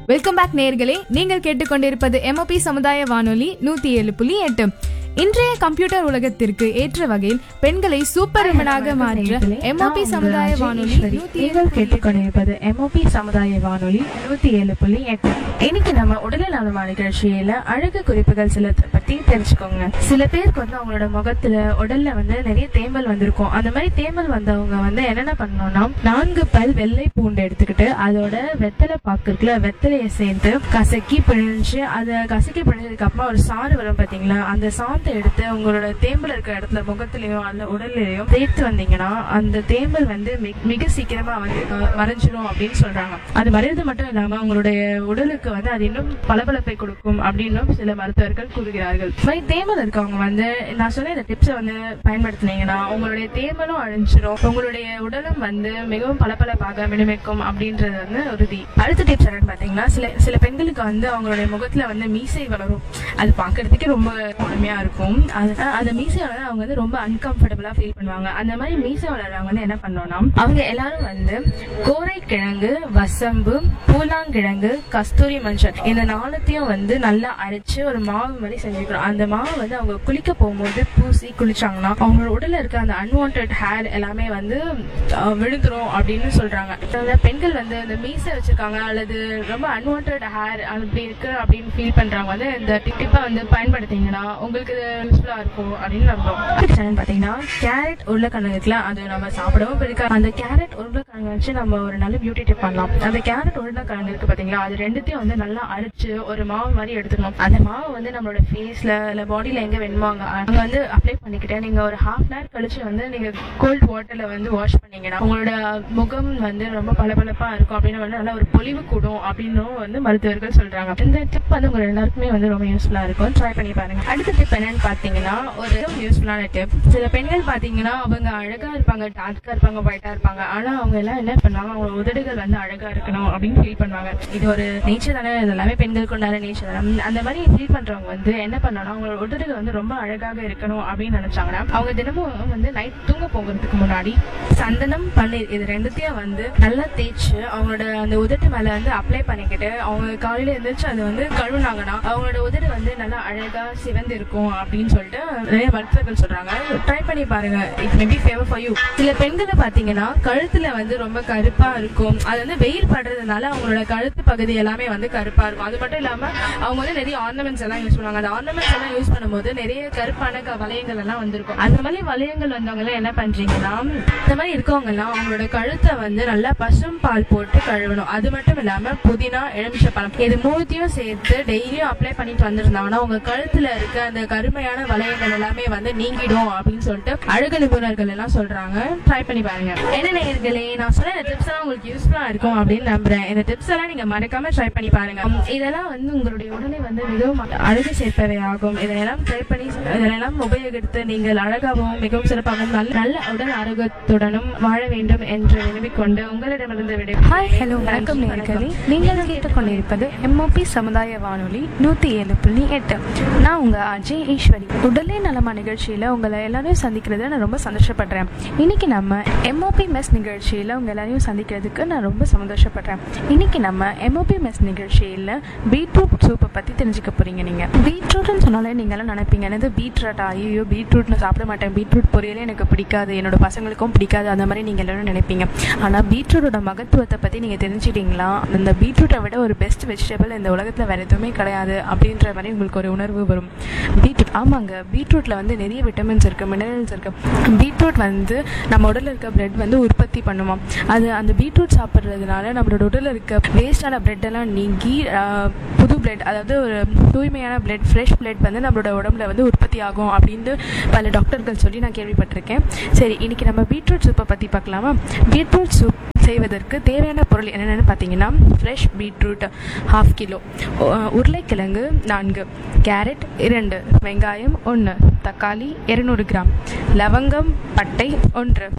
welcome back நேர்களே நீங்கள் கேட்டுக்கொண்டிருப்பது எம்ஓபி சமுதாய வானொலி நூத்தி ஏழு புள்ளி எட்டு இன்றைய கம்ப்யூட்டர் உலகத்திற்கு ஏற்ற வகையில் பெண்களை சூப்பர் உமனாக மாற்ற எம்ஓபி சமுதாய வானொலி நூத்தி ஏழு நீங்கள் கேட்டுக்கொண்டிருப்பது எம்ஓபி சமுதாய வானொலி நூத்தி ஏழு புள்ளி எட்டு இன்னைக்கு நம்ம உடல் நலமா நிகழ்ச்சியில அழகு குறிப்புகள் சில பத்தி தெரிஞ்சுக்கோங்க சில பேருக்கு வந்து அவங்களோட முகத்துல உடல்ல வந்து நிறைய தேமல் வந்திருக்கும் அந்த மாதிரி தேமல் வந்தவங்க வந்து என்னென்ன பண்ணணும்னா நான்கு பல் வெள்ளை பூண்டு எடுத்துக்கிட்டு அதோட வெத்தலை பாக்கு இருக்குல்ல வெத்தலையை சேர்த்து கசக்கி பிழிஞ்சு அதை கசக்கி பிழிஞ்சதுக்கு அப்புறமா ஒரு சாறு வரும் பாத்தீங்களா அந்த சாந்தத்தை எடுத்து உங்களோட தேம்பல் இருக்கிற இடத்துல முகத்திலயும் அந்த உடல்லையும் தேய்த்து வந்தீங்கன்னா அந்த தேம்பல் வந்து மிக- மிக சீக்கிரமா வந்து அஹ், மறைஞ்சிரும் அப்படின்னு சொல்றாங்க அது மறைறது மட்டும் இல்லாம உங்களுடைய உடலுக்கு வந்து அது இன்னும் பளபளப்பை கொடுக்கும் அப்படின்னும் சில மருத்துவர்கள் கூறுகிறார்கள் இந்த மாதிரி தேமல் இருக்கவங்க வந்து நான் சொன்ன இந்த டிப்ஸை வந்து பயன்படுத்தினீங்கன்னா உங்களுடைய தேமலும் அழிஞ்சிரும் உங்களுடைய உடலும் வந்து மிகவும் பளபளப்பாக மினுமிக்கும் அப்படின்றது வந்து உறுதி அடுத்த டிப்ஸ் என்னன்னு பாத்தீங்கன்னா சில சில பெண்களுக்கு வந்து அவங்களுடைய முகத்துல வந்து மீசை வளரும் அது பார்க்கிறதுக்கே ரொம்ப கொடுமையா இருக்கும் அது அந்த மீசை வளர அவங்க வந்து ரொம்ப அன்கம்ஃபர்டபுளா ஃபீல் பண்ணுவாங்க அந்த மாதிரி மீசை வளர்றவங்க வந்து என்ன பண்ணணும்னா அவங்க எல்லாரும் வந்து கோரைக்கிழங்கு வசம்பு பூலாங்கிழங்கு கஸ்தூரி மஞ்சள் இந்த நாளத்தையும் வந்து நல்லா அரைச்சு ஒரு மாவு மாதிரி செஞ்சுக்கணும் அந்த மாவு வந்து அவங்க குளிக்க போகும்போது பூசி குளிச்சாங்கன்னா அவங்களோட உடல்ல இருக்க அந்த அன்வான்ட் ஹேர் எல்லாமே வந்து அஹ், விழுந்துரும் அப்படின்னு சொல்றாங்க அதனால பெண்கள் வந்து இந்த மீசை வச்சிருக்காங்க அல்லது ரொம்ப அன்வான்ட் ஹேர் அப்படி இருக்கு அப்படின்னு ஃபீல் பண்றவங்க வந்து இந்த டிப்பை வந்து பயன்படுத்திங்கன்னா உங்களுக்கு இது யூஸ்ஃபுல்லா இருக்கும் அப்படின்னு நம்புறோம் என்னன்னு பாத்தீங்கன்னா கேரட் உருளைக்கிழங்குல அது நம்ம சாப்பிடவும் பிடிக்காது அந்த கேரட் உருளைக்கிழங்கு வச்சு நம்ம ஒரு நல்ல பியூட்டி டிப் பண்ணலாம் அந்த கேரட் உருளைக்கிழங்கு இருக்கு பாத்தீங்களா அது ரெண்டுத்தையும் வந்து நல்லா அரைச்சு ஒரு மாவு மாதிரி எடுத்துக்கணும் அந்த மாவு வந்து நம்மளோட ஃபேஸ்ல இல்ல பாடியில எங்க வேணுமோ அங்க அங்க வந்து அப்ளை பண்ணிக்கிட்டு நீங்க ஒரு ஹாஃப் அன் ஹவர் கழிச்சு வந்து நீங்க கோல்ட் வாட்டர்ல வந்து வாஷ் பண்ணீங்கன்னா உங்களோட முகம் வந்து ரொம்ப பளபளப்பா இருக்கும் அப்படின்னு வந்து நல்ல ஒரு பொலிவு கூடும் அப்படின்னும் வந்து மருத்துவர்கள் சொல்றாங்க இந்த டிப் வந்து உங்க எல்லாருக்குமே வந்து ரொம்ப யூஸ்ஃபுல்லா இருக்கும் ட்ரை பண்ணி பாருங்க அடுத்த டிப் என்னன்னு பாத்தீங்கன்னா ஒரு யூஸ்ஃபுல்லான டிப் சில பெண்கள் பாத்தீங்கன்னா அவங்க அழகா இருப்பாங்க டார்க்கா இருப்பாங்க ஒயிட்டா இருப்பாங்க ஆனா அவங்க எல்லாம் என்ன பண்ணுவாங்க அவங்க உதடுகள் வந்து அழகா இருக்கணும் அப்படின்னு ஃபீல் பண்ணுவாங்க இது ஒரு நேச்சர் தானே இது எல்லாமே பெண்களுக்கு உண்டான நேச்சர் தானே அந்த மாதிரி ஃபீல் பண்றவங்க வந்து என்ன பண்ணணும் அவங்களோட உதடுகள் வந்து ரொம்ப அழகாக இருக்கணும் அப்படின்னு நினைச்சாங்கன்னா அவங்க தினமும் வந்து நைட் தூங்க போகிறதுக்கு முன்னாடி சந்தனம் பன்னீர் இது ரெண்டுத்தையும் வந்து நல்லா தேய்ச்சு அவங்களோட அந்த உதட்டு மேல வந்து அப்ளை பண்ணிக்கிட்டு அவங்க காலையில எழுந்திரிச்சு அது வந்து கழுவுனாங்கன்னா அவங்களோட உதடு வந்து நல்லா அழகா சிவந்து இருக்கும் அப்படின்னு சொல்லிட்டு நிறைய மருத்துவர்கள் சொல்றாங்க ட்ரை பண்ணி பாருங்க it maybe favour for you சில பெண்களை பாத்தீங்கன்னா கழுத்துல வந்து ரொம்ப கருப்பா இருக்கும் அது வந்து வெயில் படுறதுனால அவங்களோட கழுத்து பகுதி எல்லாமே வந்து கருப்பா இருக்கும் அது மட்டும் இல்லாம அவங்க வந்து நிறைய ஆர்னமெண்ட்ஸ் எல்லாம் யூஸ் பண்ணுவாங்க அந்த ஆர்னமெண்ட்ஸ் எல்லாம் யூஸ் பண்ணும்போது நிறைய கருப்பான க- வளையங்கள் எல்லாம் வந்திருக்கும் அந்த மாதிரி வளையங்கள் வந்தவங்க எல்லாம் என்ன பண்றீங்கன்னா இந்த மாதிரி இருக்கவங்க எல்லாம் அவங்களோட கழுத்தை வந்து நல்லா பசும் பால் போட்டு கழுவணும் அது மட்டும் இல்லாம புதினா எலுமிச்சை பழம் இது மூணுத்தையும் சேர்த்து டெய்லியும் அப்ளை பண்ணிட்டு வந்திருந்தாங்கன்னா உங்க கழுத்துல இருக்க அந்த கருமையான வளையங்கள் எல்லாமே வந்து நீங்கிடும் அப்படின்னு சொல்லிட்டு அழகு நிபுணர்கள் எல்லாம் சொல்றாங்க ட்ரை பண்ணி பாருங்க என்ன நேயர்களே நான் சொன்ன இந்த டிப்ஸ் எல்லாம் உங்களுக்கு யூஸ்ஃபுல்லா இருக்கும் அப்படின்னு நம்புறேன் இந்த டிப்ஸ் எல்லாம் நீங்க மறக்காம ட்ரை பண்ணி பாருங்க உம், இதெல்லாம் வந்து உங்களுடைய உடலை வந்து மிகவும் அழகு சேர்ப்பவை ஆகும் இதெல்லாம் ட்ரை பண்ணி இதெல்லாம் உபயோகித்து நீங்கள் அழகாகவும் மிகவும் சிறப்பாகவும் நல்ல நல்ல உடல் ஆரோக்கியத்துடனும் வாழ வேண்டும் என்று விரும்பிக்கொண்டு உங்களிடமிருந்து விடை ஹாய் ஹலோ வணக்கம் நேர்களே நீங்கள் கேட்டுக்கொண்டிருப்பது எம்ஓபி சமுதாய வானொலி நூற்றி ஏழு புள்ளி எட்டு நான் உங்கள் அஜய் ஈஸ்வரி உடலே நலமா நிகழ்ச்சியில் உங்களை எல்லாரையும் சந்திக்கிறதுல நான் ரொம்ப சந்தோஷப்படுறேன் இன்னைக்கு நம்ம எம்ஓபி மெஸ் நிகழ்ச்சியில் உங்கள் எல்லாரையும் சந்திக்கிறதுக்கு நான் ரொம்ப சந்தோஷப்படுறேன் இன்னைக்கு நம்ம எம்ஓபி மெஸ் நிகழ்ச்சியில் பீட்ரூட் சூப்பை பற்றி தெரிஞ்சுக்க போகிறீங்க நீங்கள் பீட்ரூட்னு சொன்னாலே நீங்களாம் நினைப்பீங்க என்னது பீட்ரூட் ஐயோ பீட்ரூட் நான் சாப்பிட மாட்டேன் பீட்ரூட் பொரியலே எனக்கு பிடிக்காது என்னோட பசங்களுக்கும் பிடிக்காது அந்த மாதிரி நீங்கள் எல்லாரும் நினைப்பீங்க ஆனால் பீட்ரூட்டோட மகத்துவத்தை பற்றி நீங்கள் தெரிஞ்சிட்டீங்களா அந்த பீட்ரூட்டை விட ஒரு பெஸ்ட் வெஜிடபிள் இந்த உலகத்தில் வேறு எதுவுமே கிடையாது அப்படின்ற மாதிரி உங்களுக்கு ஒரு உணர்வு வரும் பீட்ரூட் ஆமாங்க பீட்ரூட்டில் வந்து நிறைய விட்டமின்ஸ் இருக்குது மினரல்ஸ் இருக்குது பீட்ரூட் வந்து நம்ம உடலில் இருக்க பிளட் வந்து உற்பத்தி பண்ணுமாம் அது அந்த பீட்ரூட் சாப்பிட்றதுனால நம்மளோட உடலில் இருக்க வேஸ்டான பிளட் எல்லாம் நீங்கி ஆஹ், புது பிளட் அதாவது ஒரு தூய்மையான பிளட் ஃப்ரெஷ் பிளட் வந்து நம்மளோட உடம்புல வந்து உற்பத்தி ஆகும் அப்படின்னு பல டாக்டர்கள் சொல்லி நான் கேள்விப்பட்டிருக்கேன் சரி இன்னைக்கு நம்ம பீட்ரூட் சூப்பை பற்றி பார்க்கலாமா பீட்ரூட் சூப் செய்வதற்கு தேவையான பொருள் என்னென்னு பார்த்தீங்கன்னா ஃப்ரெஷ் பீட்ரூட் ஹாஃப் கிலோ உருளைக்கிழங்கு நான்கு கேரட் இரண்டு வெங்காயம் ஒன்று தக்காளி இருநூறு கிராம் லவங்கம் பட்டை ஒன்று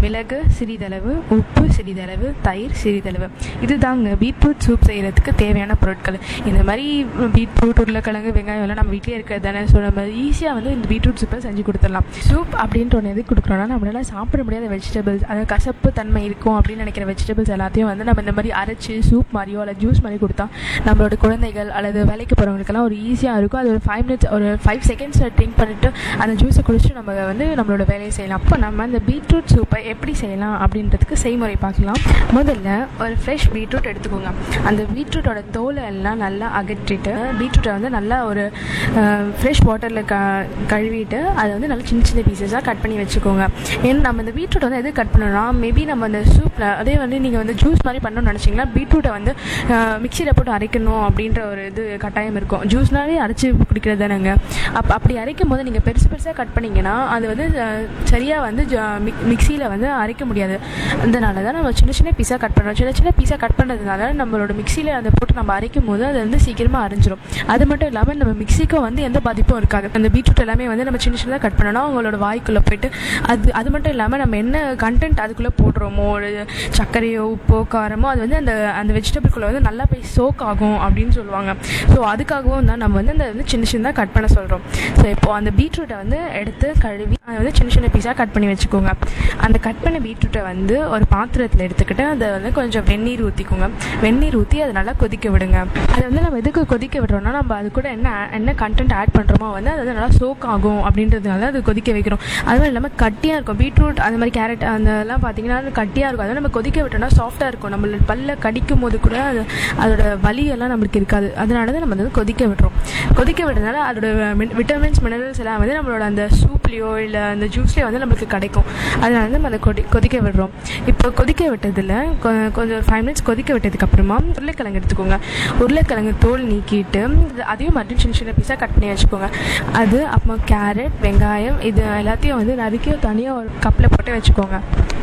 மிளகு சிறிதளவு உப்பு சிறிதளவு தயிர் சிறிதளவு இதுதாங்க பீட்ரூட் சூப் செய்கிறதுக்கு தேவையான பொருட்கள் இந்த மாதிரி பீட்ரூட் உருளைக்கிழங்கு வெங்காயம் எல்லாம் நம்ம வீட்டிலே இருக்கிறது தானே ஸோ நம்ம ஈஸியாக வந்து இந்த பீட்ரூட் சூப்பை செஞ்சு கொடுத்துடலாம் சூப் அப்படின்ற ஒன்று எது கொடுக்குறோன்னா நம்மளால சாப்பிட முடியாத வெஜிடபிள்ஸ் அதாவது கசப்பு தன்மை இருக்கும் அப்படின்னு நினைக்கிற வெஜிடபிள்ஸ் எல்லாத்தையும் வந்து நம்ம இந்த மாதிரி அரைச்சி சூப் மாதிரியோ அல்லது ஜூஸ் மாதிரி கொடுத்தா நம்மளோட குழந்தைகள் அல்லது வேலைக்கு போகிறவங்களுக்கெல்லாம் ஒரு ஈஸியாக இருக்கும் அது ஒரு ஃபைவ் மினிட்ஸ் ஒரு ஃபைவ் செகண்ட்ஸ் ட்ரிங்க் பண்ணிவிட்டு அந்த ஜூஸை குடிச்சிட்டு நம்ம வந்து நம்மளோட வேலையை செய்யலாம் அப்போ நம்ம அந்த பீட்ரூட் சூப்பை எப்படி செய்யலாம் அப்படின்றதுக்கு செய்முறை பார்க்கலாம் முதல்ல ஒரு ஃப்ரெஷ் பீட்ரூட் எடுத்துக்கோங்க அந்த பீட்ரூட்டோட தோலை எல்லாம் நல்லா அகற்றிட்டு பீட்ரூட்டை வந்து நல்லா ஒரு ஃப்ரெஷ் வாட்டரில் க கழுவிட்டு அதை வந்து நல்லா சின்ன சின்ன பீசஸாக கட் பண்ணி வச்சுக்கோங்க ஏன்னா நம்ம இந்த பீட்ரூட் வந்து எது கட் பண்ணணும்னா மேபி நம்ம அந்த சூப்பில் அதே வந்து நீங்கள் வந்து ஜூஸ் மாதிரி பண்ணணும்னு நினச்சிங்கன்னா பீட்ரூட்டை வந்து மிக்சியில் போட்டு அரைக்கணும் அப்படின்ற ஒரு இது கட்டாயம் இருக்கும் ஜூஸ்னாலே அரைச்சி குடிக்கிறது தானேங்க அப்போ அப்படி அரைக்கும் போது நீங்கள் பெருசு பெருசாக கட் பண்ணிங்கன்னா அது வந்து சரியாக வந்து மிக்சியில் வந்து அரைக்க முடியாது அதனால தான் நம்ம சின்ன சின்ன பீஸாக கட் பண்ணுறோம் சின்ன சின்ன பீஸாக கட் பண்ணுறதுனால நம்மளோட மிக்சியில் அதை போட்டு நம்ம அரைக்கும் போது அது வந்து சீக்கிரமாக அரைஞ்சிரும் அது மட்டும் இல்லாமல் நம்ம மிக்சிக்கும் வந்து எந்த பாதிப்பும் இருக்காது அந்த பீட்ரூட் எல்லாமே வந்து நம்ம சின்ன சின்னதாக கட் பண்ணோம்னா அவங்களோட வாய்க்குள்ளே போயிட்டு அது அது மட்டும் இல்லாமல் நம்ம என்ன கண்டென்ட் அதுக்குள்ளே போடுறோமோ ஒரு சர்க்கரையோ உப்போ காரமோ அது வந்து அந்த அந்த வெஜிடபிள்குள்ளே வந்து நல்லா போய் சோக் ஆகும் அப்படின்னு சொல்லுவாங்க ஸோ அதுக்காகவும் தான் நம்ம வந்து அந்த வந்து சின்ன சின்னதாக கட் பண்ண சொல்கிறோம் ஸோ இப்போது அந்த பீட்ரூட்டை வந்து எடுத்து கழுவி அதை வந்து சின்ன சின்ன பீஸாக கட் பண்ணி வச்சுக்கோங்க அந்த கட் பண்ண பீட்ரூட்டை வந்து ஒரு பாத்திரத்தில் எடுத்துக்கிட்டு அதை வந்து கொஞ்சம் வெந்நீர் ஊற்றிக்கோங்க வெந்நீர் ஊற்றி அதை நல்லா கொதிக்க விடுங்க அதை வந்து நம்ம எதுக்கு கொதிக்க விடுறோம்னா நம்ம அது கூட என்ன என்ன கண்டென்ட் ஆட் பண்ணுறோமோ வந்து அது வந்து நல்லா சோக் ஆகும் அப்படின்றதுனால அது கொதிக்க வைக்கிறோம் அதுவும் இல்லாமல் கட்டியாக இருக்கும் பீட்ரூட் அந்த மாதிரி கேரட் அதெல்லாம் பார்த்தீங்கன்னா அது கட்டியாக இருக்கும் அதை நம்ம கொதிக்க விட்டோம்னா சாஃப்டாக இருக்கும் நம்மளோட பல்ல கடிக்கும் போது கூட அது அதோட வலியெல்லாம் நம்மளுக்கு இருக்காது அதனால தான் நம்ம வந்து கொதிக்க விடுறோம் கொதிக்க விடுறதுனால அதோட விட்டமின்ஸ் மினரல்ஸ் எல்லாம் வந்து நம்மளோட அந்த சூப்லேயோ இல்லை அந்த ஜூஸ்லேயோ வந்து நம்மளுக்கு கிடைக்கும் அதனால வந்து நம்ம அதை கொதி கொதிக்க விடுறோம் இப்போ கொதிக்க விட்டதில் கொஞ்சம் ஒரு ஃபைவ் மினிட்ஸ் கொதிக்க விட்டதுக்கப்புறமா உருளைக்கிழங்கு எடுத்துக்கோங்க உருளைக்கிழங்கு தோல் நீக்கிட்டு அதையும் மறுபடியும் சின்ன சின்ன பீஸாக கட் பண்ணி வச்சுக்கோங்க அது அப்புறம் கேரட் வெங்காயம் இது எல்லாத்தையும் வந்து நறுக்கி தனியாக ஒரு கப்பில் போட்டு வச்சுக்கோங்க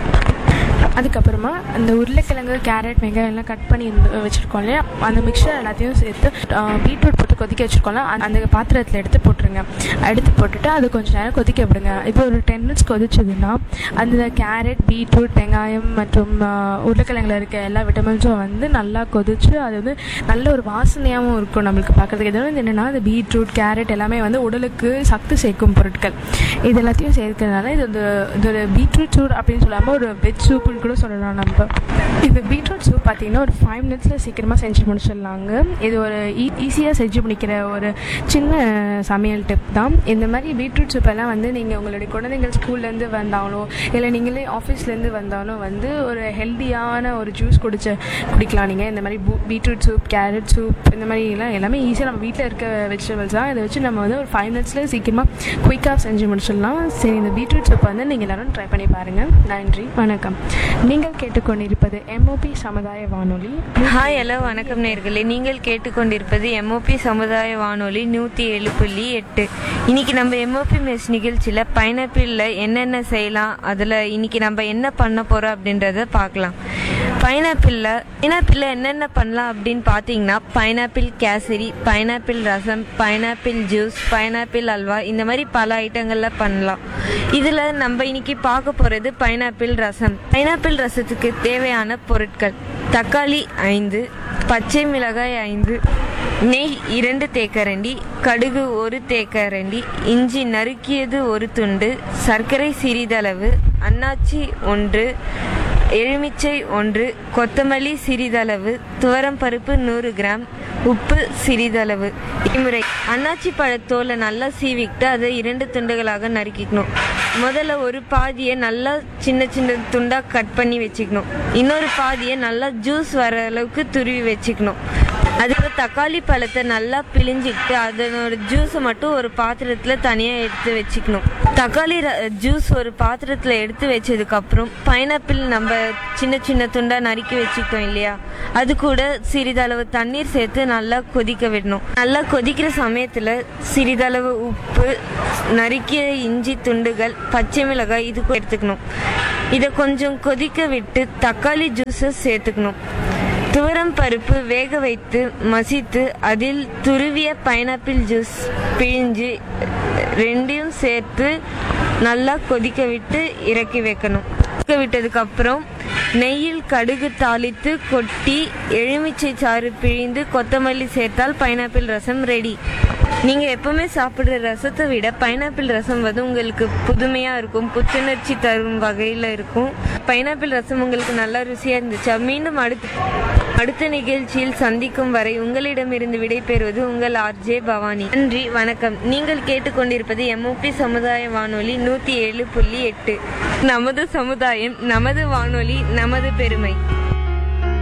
அதுக்கப்புறமா அந்த உருளைக்கிழங்கு கேரட் வெங்காயம் எல்லாம் கட் பண்ணி இருந்து வச்சுருக்கோம் இல்லையா அந்த மிக்சர் எல்லாத்தையும் சேர்த்து பீட்ரூட் போட்டு கொதிக்க வச்சுருக்கோம்ல அந்த பாத்திரத்தில் எடுத்து போட்டுருங்க எடுத்து போட்டுட்டு அது கொஞ்சம் நேரம் கொதிக்க விடுங்க இப்போ ஒரு டென் மினிட்ஸ் கொதிச்சதுன்னா அந்த கேரட் பீட்ரூட் வெங்காயம் மற்றும் உருளைக்கிழங்குல இருக்க எல்லா விட்டமின்ஸும் வந்து நல்லா கொதிச்சு அது வந்து நல்ல ஒரு வாசனையாகவும் இருக்கும் நம்மளுக்கு பார்க்குறதுக்கு இது வந்து என்னென்னா அது பீட்ரூட் கேரட் எல்லாமே வந்து உடலுக்கு சக்தி சேர்க்கும் பொருட்கள் இது எல்லாத்தையும் சேர்க்கறதுனால இது வந்து இது ஒரு பீட்ரூட் சூப் அப்படின்னு சொல்லாமல் ஒரு வெஜ் சூப்புன்னு கூட சொல்லலாம் நம்ம இது பீட்ரூட் சூப் பார்த்தீங்கன்னா ஒரு ஃபைவ் மினிட்ஸில் சீக்கிரமாக செஞ்சு முடிச்சிடலாங்க இது ஒரு ஈஸியாக செஞ்சு முடிக்கிற ஒரு சின்ன சமையல் டிப் தான் இந்த மாதிரி பீட்ரூட் சூப் எல்லாம் வந்து நீங்கள் உங்களுடைய குழந்தைங்கள் ஸ்கூல்லேருந்து வந்தாலும் இல்லை நீங்களே ஆஃபீஸ்லேருந்து வந்தாலும் வந்து ஒரு ஹெல்த்தியான ஒரு ஜூஸ் குடிச்ச குடிக்கலாம் நீங்கள் இந்த மாதிரி பீட்ரூட் சூப் கேரட் சூப் இந்த மாதிரி எல்லாம் எல்லாமே ஈஸியாக நம்ம வீட்டில் இருக்க வெஜிடபிள்ஸ் தான் இதை வச்சு நம்ம வந்து ஒரு ஃபைவ் மினிட்ஸில் சீக்கிரமாக குயிக்காக செஞ்சு முடிச்சிடலாம் சரி இந்த பீட்ரூட் சூப் வந்து நீங்கள் எல்லோரும் ட்ரை பண்ணி பாருங்கள் நன்றி வணக்கம் நீங்கள் கேட்டுக்கொண்டிருப்பது எம்ஓபி சமுதாய வானொலி ஹாய் ஹலோ வணக்கம் நேர்களே நீங்கள் கேட்டுக்கொண்டிருப்பது எம்ஓபி சமுதாய வானொலி நூற்றி ஏழு புள்ளி எட்டு இன்னைக்கு நம்ம எம்ஓபி மெஸ் நிகழ்ச்சியில் பைனாப்பிளில் என்னென்ன செய்யலாம் அதில் இன்னைக்கு நம்ம என்ன பண்ண போகிறோம் அப்படின்றத பார்க்கலாம் பைனாப்பிளில் பைனாப்பிளில் என்னென்ன பண்ணலாம் அப்படின்னு பார்த்தீங்கன்னா pineapple kesari pineapple rasam pineapple juice pineapple halwa இந்த மாதிரி பல ஐட்டங்களில் பண்ணலாம் இதில் நம்ம இன்னைக்கு பார்க்க போகிறது பைனாப்பிள் ரசம் பைனாப்பிள் ரசத்துக்கு தேவையான பொருட்கள் தக்காளி ஐந்து பச்சை மிளகாய் ஐந்து நெய் இரண்டு தேக்கரண்டி கடுகு ஒரு தேக்கரண்டி இஞ்சி நறுக்கியது ஒரு துண்டு சர்க்கரை சிறிதளவு அன்னாச்சி ஒன்று எலுமிச்சை ஒன்று கொத்தமல்லி சிறிதளவு துவரம் பருப்பு நூறு கிராம் உப்பு சிறிதளவு இம்முறை அன்னாச்சி பழத்தோலை நல்லா சீவிக்கிட்டு அதை இரண்டு துண்டுகளாக நறுக்கிக்கணும் முதல்ல ஒரு பாதியை நல்லா சின்ன சின்ன துண்டாக கட் பண்ணி வச்சுக்கணும் இன்னொரு பாதியை நல்லா ஜூஸ் வர அளவுக்கு துருவி வச்சுக்கணும் அதுக்கு தக்காளி பழத்தை நல்லா பிழிஞ்சிக்கிட்டு அதனோட ஜூஸை மட்டும் ஒரு பாத்திரத்தில் தனியாக எடுத்து வச்சுக்கணும் தக்காளி ஜூஸ் ஒரு பாத்திரத்தில் எடுத்து வச்சதுக்கப்புறம் பைனாப்பிள் நம்ம சின்ன சின்ன துண்டாக நறுக்கி வச்சுக்கிட்டோம் இல்லையா அது கூட சிறிதளவு தண்ணீர் சேர்த்து நல்லா கொதிக்க விடணும் நல்லா கொதிக்கிற சமயத்தில் சிறிதளவு உப்பு நறுக்கிய இஞ்சி துண்டுகள் பச்சை மிளகாய் இது எடுத்துக்கணும் இதை கொஞ்சம் கொதிக்க விட்டு தக்காளி ஜூஸை சேர்த்துக்கணும் துவரம் பருப்பு வேக வைத்து மசித்து அதில் துருவிய பைனாப்பிள் ஜூஸ் பிழிஞ்சு ரெண்டையும் சேர்த்து நல்லா கொதிக்க விட்டு இறக்கி வைக்கணும் கொதிக்க விட்டதுக்கு அப்புறம் நெய்யில் கடுகு தாளித்து கொட்டி எலுமிச்சை சாறு பிழிந்து கொத்தமல்லி சேர்த்தால் பைனாப்பிள் ரசம் ரெடி நீங்க எப்பவுமே சாப்பிடுற ரசத்தை விட பைனாப்பிள் ரசம் வந்து உங்களுக்கு புதுமையா இருக்கும் புத்துணர்ச்சி தரும் வகையில இருக்கும் பைனாப்பிள் ரசம் உங்களுக்கு நல்லா ருசியா இருந்துச்சா மீண்டும் அடுத்த அடுத்த நிகழ்ச்சியில் சந்திக்கும் வரை உங்களிடமிருந்து விடைபெறுவது உங்கள் ஆர்ஜே பவானி நன்றி வணக்கம் நீங்கள் கேட்டுக்கொண்டிருப்பது எம்ஓபி சமுதாய வானொலி நூத்தி ஏழு புள்ளி எட்டு நமது சமுதாயம் நமது வானொலி நமது பெருமை